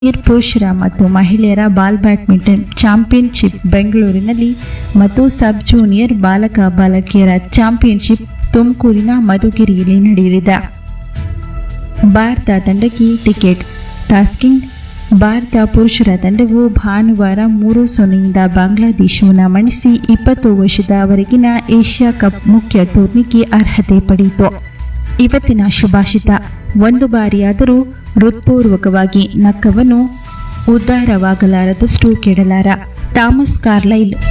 junior ಪುರುಷರ ಮತ್ತು ಮಹಿಳೆಯರ ಬಾಲ್ ಬ್ಯಾಡ್ಮಿಂಟನ್ ಚಾಂಪಿಯನ್ಶಿಪ್ ಬೆಂಗಳೂರಿನಲ್ಲಿ ಮತ್ತು ಸಬ್ ಜೂನಿಯರ್ ಬಾಲಕ ಬಾಲಕಿಯರ ಚಾಂಪಿಯನ್ಶಿಪ್ ತುಮಕೂರಿನ ಮಧುಗಿರಿಯಲ್ಲಿ ನಡೆಯಲಿದೆ ಭಾರತ ತಂಡಕ್ಕೆ ಟಿಕೆಟ್ ಟಾಸ್ಕಿಂಗ್ ಭಾರತ ಪುರುಷರ ತಂಡವು ಭಾನುವಾರ ಮೂರು ಸೊನ್ನೆಯಿಂದ ಬಾಂಗ್ಲಾದೇಶವನ್ನು ಮಣಿಸಿ ಇಪ್ಪತ್ತು ವರ್ಷದವರೆಗಿನ ಏಷ್ಯಾ ಕಪ್ ಮುಖ್ಯ ಟೂರ್ನಿಗೆ ಅರ್ಹತೆ ಪಡೆಯಿತು ಇವತ್ತಿನ ಶುಭಾಷಿತ ಒಂದು ಬಾರಿಯಾದರೂ ಹೃತ್ಪೂರ್ವಕವಾಗಿ ನಕ್ಕವನು ಉದ್ಧಾರವಾಗಲಾರದಷ್ಟು ಕೆಡಲಾರ ಥಾಮಸ್ ಕಾರ್ಲೈಲ್